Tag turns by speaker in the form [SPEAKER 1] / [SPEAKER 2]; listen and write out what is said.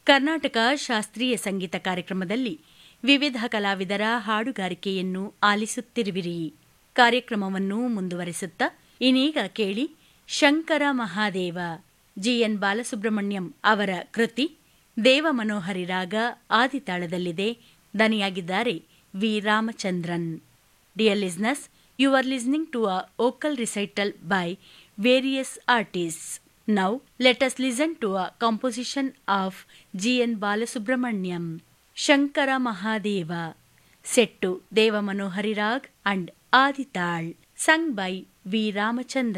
[SPEAKER 1] ಕರ್ನಾಟಕ ಶಾಸ್ತ್ರೀಯ ಸಂಗೀತ ಕಾರ್ಯಕ್ರಮದಲ್ಲಿ ವಿವಿಧ ಕಲಾವಿದರ ಹಾಡುಗಾರಿಕೆಯನ್ನು ಆಲಿಸುತ್ತಿರುವಿರಿ ಕಾರ್ಯಕ್ರಮವನ್ನು ಮುಂದುವರಿಸುತ್ತಾ ಇನ್ನೀಗ ಕೇಳಿ ಶಂಕರ ಮಹಾದೇವ ಜಿಎನ್ ಬಾಲಸುಬ್ರಹ್ಮಣ್ಯಂ ಅವರ ಕೃತಿ ದೇವ ಮನೋಹರಿ ರಾಗ ಆದಿತಾಳದಲ್ಲಿದೆ ದನಿಯಾಗಿದ್ದಾರೆ V Ramachandran dear listeners you are listening to a vocal recital by various artists Now, let us listen to a composition of G.N. Balasubramaniam, Shankara Mahadeva, set to Deva Manohari Rag and Adital, sung by V. Ramachandran.